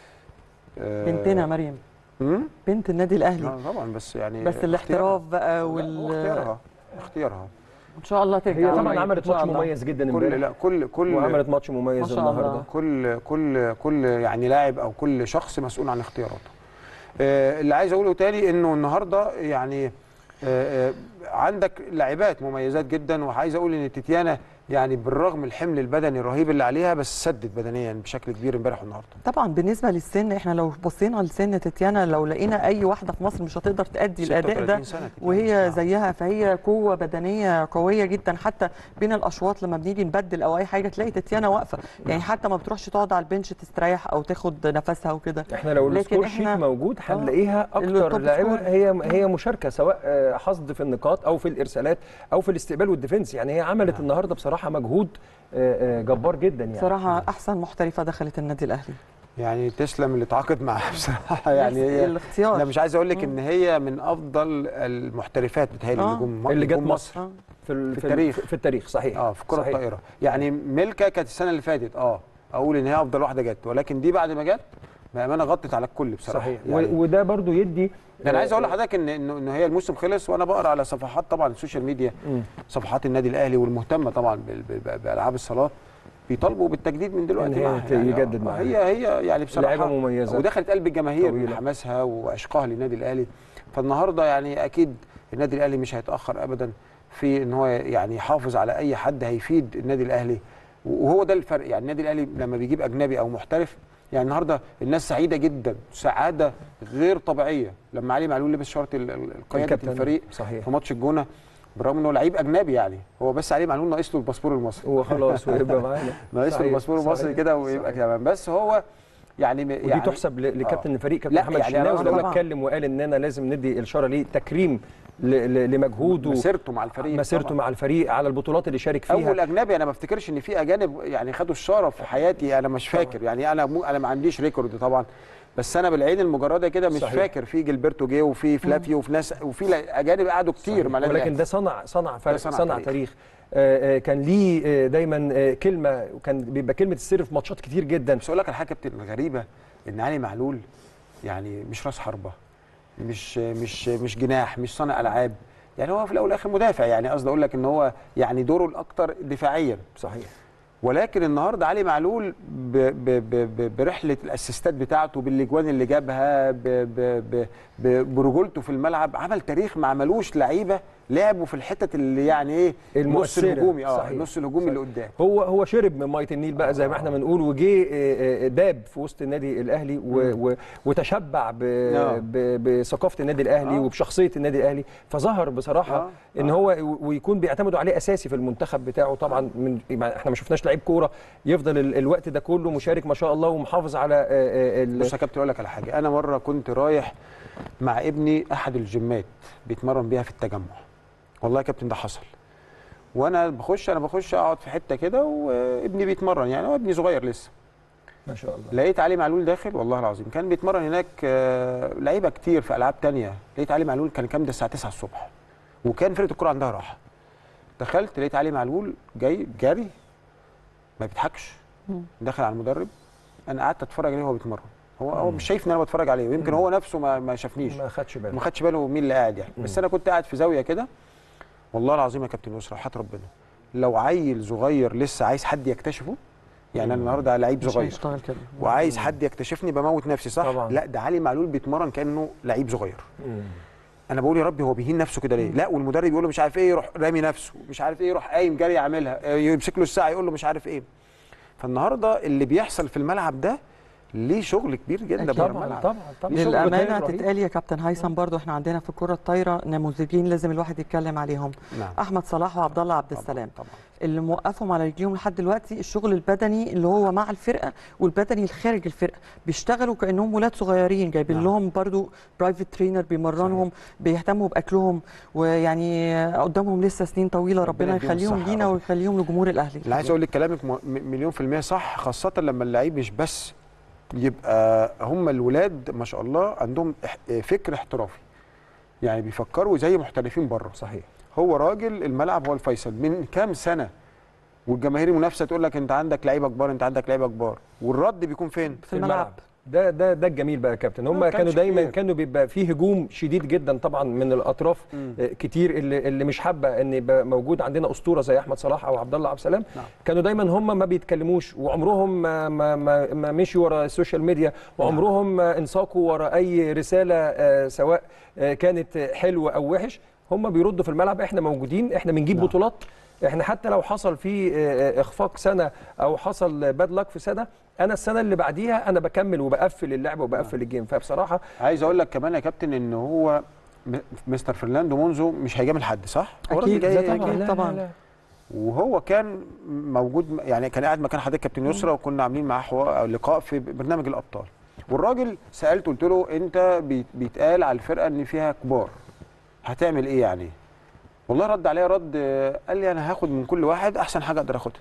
آه، بنتنا مريم مم؟ بنت النادي الاهلي آه طبعا بس يعني بس الاحتراف بقى وال وال اختيارها اختيارها ان شاء الله ترجع هي طبعا قريب، عملت إن شاء ماتش الله. مميز جدا كل امبارح لا كل كل وعملت ماتش ما مميز شاء الله. النهارده كل كل كل يعني لاعب او كل شخص مسؤول عن اختياراته آه، اللي عايز اقوله تاني انه النهارده يعني آه، آه، عندك لاعبات مميزات جدا وعايز اقول ان تيتيانا يعني بالرغم الحمل البدني الرهيب اللي عليها بس سدت بدنيا بشكل كبير امبارح والنهارده طبعا بالنسبه للسن احنا لو بصينا لسن تتيانا لو لقينا اي واحده في مصر مش هتقدر تأدي الاداء 36 ده سنة تيتيانا. وهي آه. زيها فهي قوه بدنيه قويه جدا حتى بين الاشواط لما بنيجي نبدل او اي حاجه تلاقي تتيانا واقفه يعني حتى ما بتروحش تقعد على البنش تستريح او تاخد نفسها وكده احنا لو لكن السكور شيت إحنا- موجود آه، هنلاقيها اللي اكتر التوب لاعيبه سكور. هي هي مشاركه سواء آه، حصد في النقاط او في الارسالات او في الاستقبال والديفنس يعني هي عملت النهارده بصراحه مجهود آه، آه، جبار جدا يعني بصراحه احسن محترفه دخلت النادي الاهلي يعني تسلم اللي اتعاقد معاها بصراحه يعني هي الاختيار انا مش عايز اقول لك ان هي من افضل المحترفات بتهيألي آه. اللي جم اللي جت جم مصر. آه. في, ال- في التاريخ. في التاريخ صحيح اه في كره صحيح. الطائره يعني ميلكا كانت السنه اللي فاتت اه اقول ان هي افضل واحده جت ولكن دي بعد ما جت بامانه غطت على الكل بصراحه صحيح يعني و- وده برضو يدي ده انا عايز اقول آه، لحضرتك ان انه إن هي الموسم خلص وانا بقرا على صفحات طبعا السوشيال ميديا مم. صفحات النادي الاهلي والمهتمه طبعا بال- بال- بالعاب الصالات بيطالبوا بالتجديد من دلوقتي إن هي معاها ت- يعني يجدد آه، معاها. هي هي يعني بصراحه لاعبة مميزة. ودخلت قلب الجماهير من طويلة. حماسها وعشقها للنادي الاهلي فالنهارده يعني اكيد النادي الاهلي مش هيتاخر ابدا في ان هو يعني يحافظ على اي حد هيفيد النادي الاهلي وهو ده الفرق يعني النادي الاهلي لما بيجيب اجنبي او محترف يعني النهارده الناس سعيده جدا سعاده غير طبيعيه لما علي معلول لبس شرط ال- ال- قياده الكابتن. الفريق صحيح في ماتش الجونه بالرغم انه لعيب اجنبي يعني هو بس علي معلول ناقص له الباسبور المصري هو خلاص ويبقى معانا ناقص له صحيح، الباسبور المصري صحيح، كده ويبقى صحيح. تمام بس هو يعني ودي يعني تحسب ل- لكابتن الفريق كابتن لا، محمد يعني الشناوي أنا لما طبعاً. اتكلم وقال اننا لازم ندي الاشاره ليه تكريم ل- ل- لمجهوده مسيرته مع الفريق مسيرته طبعاً. مع الفريق على البطولات اللي شارك فيها اول اجنبي انا ما افتكرش ان في اجانب يعني خدوا الشاره في حياتي انا مش فاكر يعني انا مو انا ما عنديش ريكورد طبعا بس انا بالعين المجرده كده مش صحيح. فاكر في جilberto جه وفي فلافيو وفي ناس وفي لا- اجانب قعدوا كتير مع النادي ولكن الأهلي. ده صنع صنع فرق صنع صنع, تاريخ. تاريخ آه، آه، كان ليه آه، دايما آه، كلمه وكان بيبقى كلمه السر في ماتشات كتير جدا بس اقول لك على حاجه كابتن غريبه ان علي معلول يعني مش راس حربه مش مش مش جناح مش صانع العاب يعني هو في الاول والاخر مدافع يعني قصدي اقول لك ان هو يعني دوره الاكثر دفاعيا صحيح ولكن النهارده علي معلول ب ب ب ب برحله الاسيستات بتاعته بالاجوان اللي جابها ب ب ب ب برجولته في الملعب عمل تاريخ ما عملوش لعيبه لعبوا في الحتت اللي يعني ايه النص المؤثرة. الهجومي اه صحيح. النص الهجومي اللي قدام هو هو شرب من ميه النيل بقى زي ما احنا بنقول وجه آه، آه، داب في وسط النادي الاهلي و- و- وتشبع ب- آه. ب- بثقافه النادي الاهلي آه. وبشخصيه النادي الاهلي فظهر بصراحه آه. ان هو و- ويكون بيعتمدوا عليه اساسي في المنتخب بتاعه طبعا من ما- احنا ما شفناش لعيب كوره يفضل ال- الوقت ده كله مشارك ما شاء الله ومحافظ على آه، آه، ال- بص يا كابتن اقول لك على حاجه انا مره كنت رايح مع ابني احد الجيمات بيتمرن بيها في التجمع والله يا كابتن ده حصل وانا بخش انا بخش اقعد في حته كده وابني بيتمرن يعني هو ابني صغير لسه ما شاء الله لقيت علي معلول داخل والله العظيم كان بيتمرن هناك آه، لعيبه كتير في العاب تانية لقيت علي معلول كان الكلام ده الساعه 9 الصبح وكان فرقه الكوره عندها راحه دخلت لقيت علي معلول جاي جاري ما بيضحكش مم. دخل على المدرب انا قعدت اتفرج عليه وهو بيتمرن هو هو مم. مش شايف ان انا بتفرج عليه ويمكن مم. هو نفسه ما, ما شافنيش ما خدش باله ما خدش باله مين اللي قاعد يعني مم. بس انا كنت قاعد في زاويه كده والله العظيم يا كابتن يسرا حياه ربنا لو عيل صغير لسه عايز حد يكتشفه يعني انا مم. النهارده لعيب مش صغير هيشتغل كده وعايز حد يكتشفني بموت نفسي صح طبعاً. لا ده علي معلول بيتمرن كانه لعيب صغير مم. انا بقول يا ربي هو بيهين نفسه كده ليه لا والمدرب يقول له مش عارف ايه يروح رامي نفسه مش عارف ايه يروح قايم جري يعملها آه، يمسك له الساعه يقول له مش عارف ايه فالنهارده اللي بيحصل في الملعب ده ليه شغل كبير جدا أكيد. بره طبعا الملعب طبعا طبعا شغل للامانه تاني رهيب. تتقال يا كابتن هيثم برضو احنا عندنا في الكره الطايره نموذجين لازم الواحد يتكلم عليهم نعم احمد صلاح وعبد الله عبد طبعاً، السلام طبعا اللي موقفهم على رجليهم لحد دلوقتي الشغل البدني اللي هو مع الفرقه والبدني الخارج الفرقه بيشتغلوا كانهم ولاد صغيرين جايبين نعم. لهم برضو برايفت ترينر بيمرنهم بيهتموا باكلهم ويعني قدامهم لسه سنين طويله ربنا يديهم يخليهم الصحة لينا يا رب. ويخليهم لجمهور الاهلي اللي عايز اقول لك كلامك م- م- مليون في المية صح خاصة لما اللعيب مش بس يبقى هم الولاد ما شاء الله عندهم إح- فكر احترافي يعني بيفكروا زي محترفين بره صحيح هو راجل الملعب هو الفيصل من كام سنة والجماهير المنافسة تقول لك انت عندك لعيبة كبار انت عندك لعيبة كبار والرد بيكون فين؟ في الملعب ده ده ده الجميل بقى يا كابتن هم ما كانوا كانش دايما كتير. كانوا بيبقى فيه هجوم شديد جدا طبعا من الاطراف مم. آه، كتير اللي اللي مش حابه ان يبقى موجود عندنا اسطوره زي احمد صلاح او عبد الله عبد السلام نعم. كانوا دايما هم ما بيتكلموش وعمرهم ما ما ما, ما مشوا ورا السوشيال ميديا وعمرهم ما انساقوا ورا اي رساله آه، سواء آه، كانت حلوه او وحش هم بيردوا في الملعب احنا موجودين احنا بنجيب نعم. بطولات احنا حتى لو حصل في آه، اخفاق سنه او حصل باد لك في سنه انا السنه اللي بعديها انا بكمل وبقفل اللعبه وبقفل الجيم فبصراحه عايز اقول لك كمان يا كابتن ان هو م- مستر فرناندو مونزو مش هيجامل حد صح؟ هو راجل أكيد، جاي- ده جاي- طبعاً. لا، طبعاً. لا، لا. وهو كان موجود يعني كان قاعد مكان حضرتك كابتن يسرا وكنا عاملين معاه حوار لقاء في برنامج الابطال والراجل سالته قلت له انت بي- بيتقال على الفرقه ان فيها كبار هتعمل ايه يعني والله رد عليا رد آه، قال لي انا هاخد من كل واحد احسن حاجه اقدر اخدها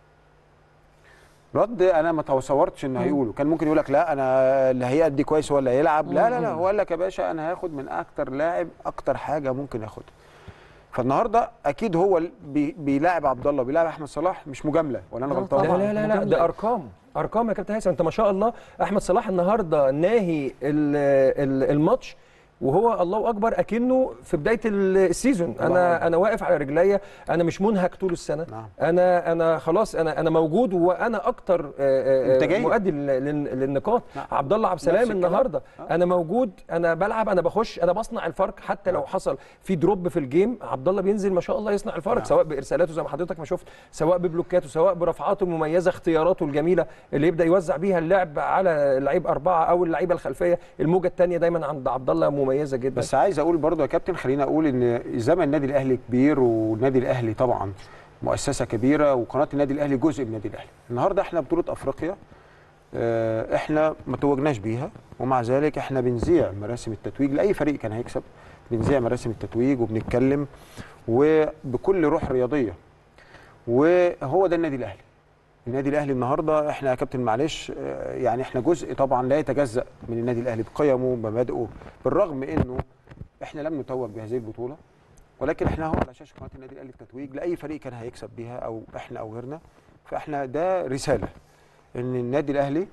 رد انا ما تصورتش انه مم. هيقوله كان ممكن يقول لك لا انا اللي هيأدي كويس ولا هيلعب لا لا لا هو قال لك يا باشا انا هاخد من اكتر لاعب اكتر حاجه ممكن ياخدها فالنهارده اكيد هو ال- بي بيلاعب عبد الله بيلاعب احمد صلاح مش مجامله ولا انا لا غلطان لا طبعاً. لا لا لا مجاملة. ده ارقام ارقام يا كابتن هيثم انت ما شاء الله احمد صلاح النهارده ناهي ال- ال- الماتش وهو الله اكبر اكنه في بدايه ال- السيزون الله انا أكبر. انا واقف على رجليا انا مش منهك طول السنه نعم. انا انا خلاص انا انا موجود وانا اكتر آه، أنت آه، جاي. مؤدي لل- لل- للنقاط نعم. عبد الله عبد نفس السلام الكلام. النهارده آه. انا موجود انا بلعب انا بخش انا بصنع الفرق حتى لو حصل في دروب في الجيم عبد الله بينزل ما شاء الله يصنع الفرق نعم. سواء بارسالاته زي ما حضرتك ما شفت سواء ببلوكاته سواء برفعاته المميزه اختياراته الجميله اللي يبدا يوزع بيها اللعب على اللعيب اربعه او اللعيبه الخلفيه الموجه الثانيه دايما عند عبد الله مميزه جدا بس عايز اقول برضو يا كابتن خليني اقول ان زمن النادي الاهلي كبير والنادي الاهلي طبعا مؤسسه كبيره وقناه النادي الاهلي جزء من النادي الاهلي النهارده احنا بطوله افريقيا آه، احنا ما توجناش بيها ومع ذلك احنا بنذيع مراسم التتويج لاي فريق كان هيكسب بنذيع مراسم التتويج وبنتكلم وبكل روح رياضيه وهو ده النادي الاهلي النادي الاهلي النهارده احنا يا كابتن معلش آه، يعني احنا جزء طبعا لا يتجزا من النادي الاهلي بقيمه بمبادئه بالرغم انه احنا لم نتوج بهذه البطوله ولكن احنا هو على شاشه قناه النادي الاهلي التتويج لاي فريق كان هيكسب بيها او احنا او غيرنا فاحنا ده رساله ان النادي الاهلي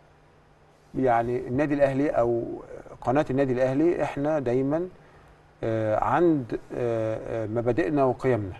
يعني النادي الاهلي او قناه النادي الاهلي احنا دايما آه، عند آه، آه، مبادئنا وقيمنا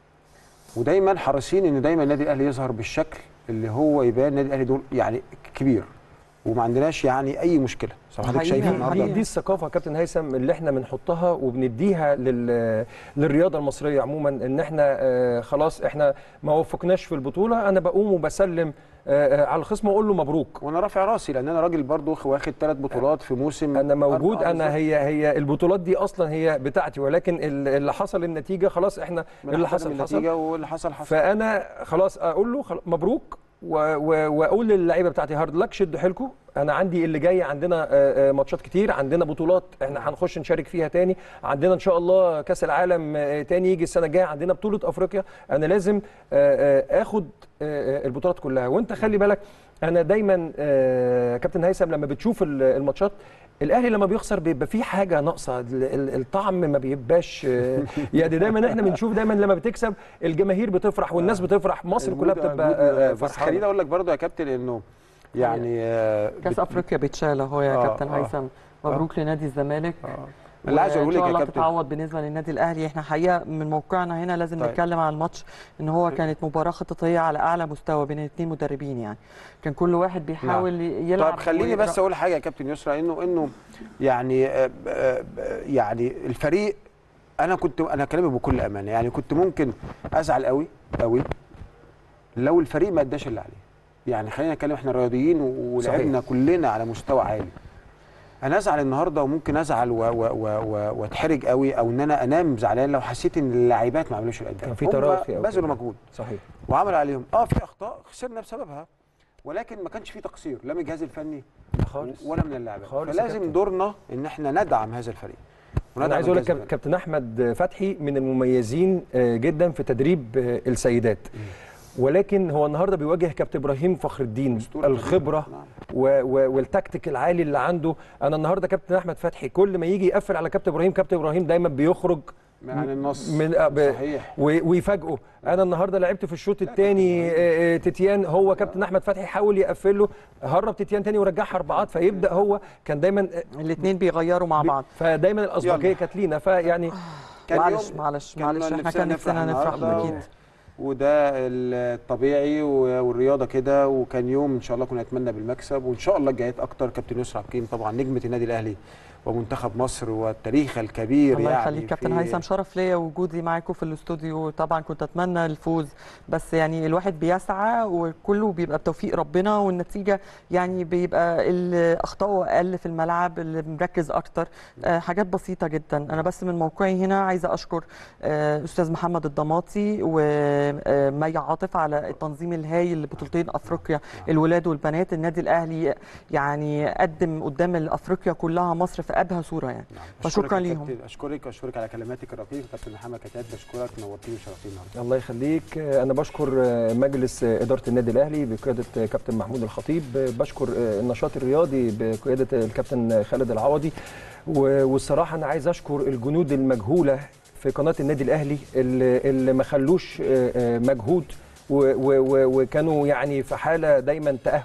ودايما حريصين ان دايما النادي الاهلي يظهر بالشكل اللي هو يبان النادي الاهلي دول يعني كبير وما عندناش يعني اي مشكله صح حضرتك حقيقي، شايفين دي, النهارده دي, دي الثقافه يا كابتن هيثم اللي احنا بنحطها وبنديها لل للرياضه المصريه عموما ان احنا آه، خلاص احنا ما وفقناش في البطوله انا بقوم وبسلم آه، آه، على الخصم واقول له مبروك وانا رافع راسي لان انا راجل برضو واخد ثلاث بطولات في موسم انا موجود أربعة انا بالظبط. هي هي البطولات دي اصلا هي بتاعتي ولكن ال- اللي حصل النتيجه خلاص احنا اللي حصل حصل النتيجه واللي حصل حصل فانا خلاص اقول له خلاص مبروك و- و- واقول للعيبه بتاعتي هارد لك شدوا حيلكم انا عندي اللي جاي عندنا آه، آه، ماتشات كتير عندنا بطولات احنا هنخش نشارك فيها تاني عندنا ان شاء الله كاس العالم آه، تاني يجي السنه الجايه عندنا بطوله افريقيا انا لازم آه، آه، اخد آه، آه، البطولات كلها وانت خلي بالك انا دايما آه، كابتن هيثم لما بتشوف ال- الماتشات الاهلي لما بيخسر بيبقى في حاجه ناقصه ال- ال- الطعم ما بيبقاش آه، يعني دايما احنا بنشوف دايما لما بتكسب الجماهير بتفرح والناس بتفرح مصر كلها المود- بتبقى المود- آه، آه، بس خليني فرحانه اقول لك برضو يا كابتن انه يعني آه، كاس بت- افريقيا بيتشال اهو يا آه، كابتن آه. هيثم مبروك لنادي الزمالك اللي عايز اقوله وان لك شاء يا الله كابتن تتعوض بالنسبه للنادي الاهلي احنا حقيقه من موقعنا هنا لازم طيب. نتكلم على الماتش ان هو كانت مباراه خططيه على اعلى مستوى بين الاثنين مدربين يعني كان كل واحد بيحاول يلعب طيب خليني ويقرأ. بس اقول حاجه يا كابتن يسرا انه انه يعني آه، آه، يعني الفريق انا كنت انا كلامي بكل امانه يعني كنت ممكن ازعل قوي قوي لو الفريق ما اداش اللي عليه يعني خلينا نتكلم احنا رياضيين و- ولعبنا كلنا على مستوى عالي انا ازعل النهارده وممكن ازعل و- و- و- و- واتحرج قوي او ان انا انام زعلان لو حسيت ان اللاعبات ما عملوش الاداء كان في هم تراخي أو بذلوا كده. مجهود صحيح وعمل عليهم اه في اخطاء خسرنا بسببها ولكن ما كانش في تقصير لا من الجهاز الفني خالص ولا من اللاعبين خالص يا فلازم كابتن. دورنا ان احنا ندعم هذا الفريق انا عايز اقول لك الجهاز كاب- كابتن احمد فتحي من المميزين آه، جدا في تدريب آه، السيدات ولكن هو النهارده بيواجه كابتن ابراهيم فخر الدين أسطورة الخبره نعم. و و والتكتيك العالي اللي عنده انا النهارده كابتن احمد فتحي كل ما يجي يقفل على كابتن ابراهيم كابتن ابراهيم دايما بيخرج الفني. عن النص من آه، ب- صحيح و- ويفاجئه انا النهارده لعبت في الشوط الثاني تتيان هو كابتن احمد فتحي حاول يقفل له هرب تتيان تاني ورجعها اربعات فيبدا هو كان دايما آه، الاثنين بيغيروا مع بي- بعض فدايما الاسبقيه يلا. كانت لينا فيعني كان معلش يوم- معلش كان معلش احنا نفسنا كان نفسنا نفرح النهاردة اكيد وده الطبيعي و- والرياضه كده وكان يوم ان شاء الله كنا نتمنى بالمكسب وان شاء الله الجايات اكتر كابتن يسرا حكيم طبعا نجمه النادي الاهلي ومنتخب مصر والتاريخ الكبير الله يعني يخليك كابتن في- هيثم شرف ليا وجودي معاكم في الاستوديو طبعا كنت اتمنى الفوز بس يعني الواحد بيسعى وكله بيبقى بتوفيق ربنا والنتيجه يعني بيبقى اللي اخطائه اقل في الملعب اللي مركز اكتر آه، حاجات بسيطه جدا انا بس من موقعي هنا عايزه اشكر آه، استاذ محمد الضماطي ومي عاطف على التنظيم الهايل لبطولتين افريقيا الولاد والبنات النادي الاهلي يعني قدم قدام افريقيا كلها مصر في ابهى صوره يعني نعم. فشكرا أشكرك يا ليهم. كابتن- اشكرك واشكرك على كلماتك الرقيقه كابتن محمد كتاب بشكرك نورتيني وشرفتيني النهارده الله يخليك انا بشكر مجلس اداره النادي الاهلي بقياده كابتن محمود الخطيب بشكر النشاط الرياضي بقياده الكابتن خالد العوضي و- والصراحه انا عايز اشكر الجنود المجهوله في قناه النادي الاهلي اللي, اللي ما خلوش مجهود و- و- و- وكانوا يعني في حاله دايما تاهب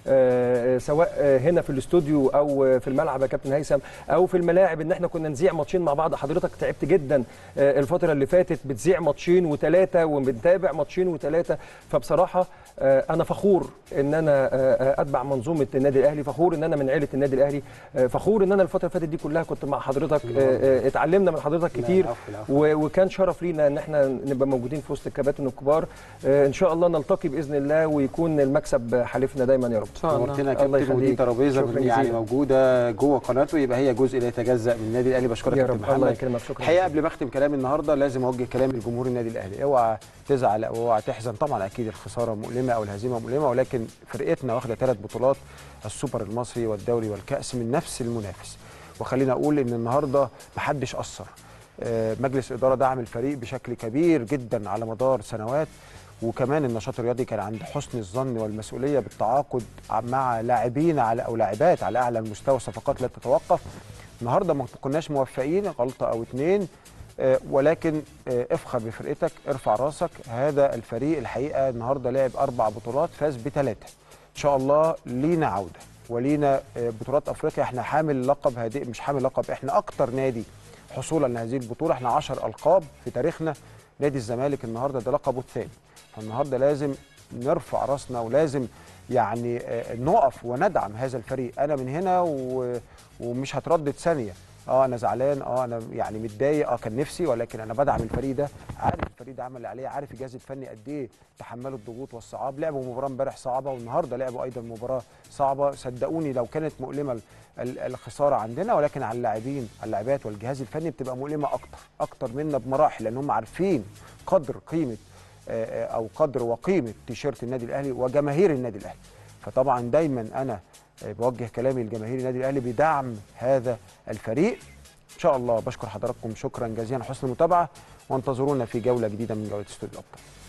آه، سواء آه، هنا في الاستوديو او آه، في الملعب يا كابتن هيثم او في الملاعب ان احنا كنا نذيع ماتشين مع بعض حضرتك تعبت جدا آه، الفتره اللي فاتت بتذيع ماتشين وثلاثه وبنتابع ماتشين وثلاثه فبصراحه آه، انا فخور ان انا آه، آه، اتبع منظومه النادي الاهلي فخور ان انا من عيله النادي الاهلي آه، فخور ان انا الفتره اللي فاتت دي كلها كنت مع حضرتك آه، آه، اتعلمنا من حضرتك لا، كتير العفو، العفو. و- وكان شرف لينا ان احنا نبقى موجودين في وسط الكباتن الكبار آه، ان شاء الله نلتقي باذن الله ويكون المكسب حالفنا دايما يا رب ان شاء الله نورتنا يا الله كابتن ودي يخليك. ترابيزه شكراً يعني جزيلاً. موجوده جوه قناته يبقى هي جزء لا يتجزا من النادي الاهلي بشكرك يا كابتن رب الله محمد يكرمك شكرا الحقيقه جزيلاً. قبل ما اختم كلامي النهارده لازم اوجه كلامي لجمهور النادي الاهلي اوعى تزعل او اوعى تحزن طبعا اكيد الخساره مؤلمه او الهزيمه مؤلمه ولكن فرقتنا واخده ثلاث بطولات السوبر المصري والدوري والكاس من نفس المنافس وخلينا اقول ان النهارده محدش قصر آه، مجلس اداره دعم الفريق بشكل كبير جدا على مدار سنوات وكمان النشاط الرياضي كان عند حسن الظن والمسؤوليه بالتعاقد مع لاعبين على او لاعبات على اعلى المستوى صفقات لا تتوقف النهارده ما كناش موفقين غلطه او اتنين آه، ولكن آه، افخر بفرقتك ارفع راسك هذا الفريق الحقيقه النهارده لعب اربع بطولات فاز بثلاثه ان شاء الله لينا عوده ولينا آه، بطولات افريقيا احنا حامل لقب هذه مش حامل لقب احنا اكتر نادي حصولا لهذه البطوله احنا 10 القاب في تاريخنا نادي الزمالك النهارده ده لقبه الثاني فالنهارده لازم نرفع راسنا ولازم يعني آه، نقف وندعم هذا الفريق انا من هنا و... ومش هتردد ثانيه اه انا زعلان اه انا يعني متضايق اه كان نفسي ولكن انا بدعم الفريق ده عارف الفريق ده عمل اللي عليه عارف الجهاز الفني قد ايه تحملوا الضغوط والصعاب لعبوا مباراه امبارح صعبه والنهارده لعبوا ايضا مباراه صعبه صدقوني لو كانت مؤلمه ال- ال- الخساره عندنا ولكن على اللاعبين على اللاعبات والجهاز الفني بتبقى مؤلمه اكتر اكتر منا بمراحل لان هم عارفين قدر قيمه آه، آه، او قدر وقيمه تيشيرت النادي الاهلي وجماهير النادي الاهلي فطبعا دايما انا آه، بوجه كلامي لجماهير النادي الاهلي بدعم هذا الفريق ان شاء الله بشكر حضراتكم شكرا جزيلا حسن المتابعه وانتظرونا في جوله جديده من جوله استوديو الابطال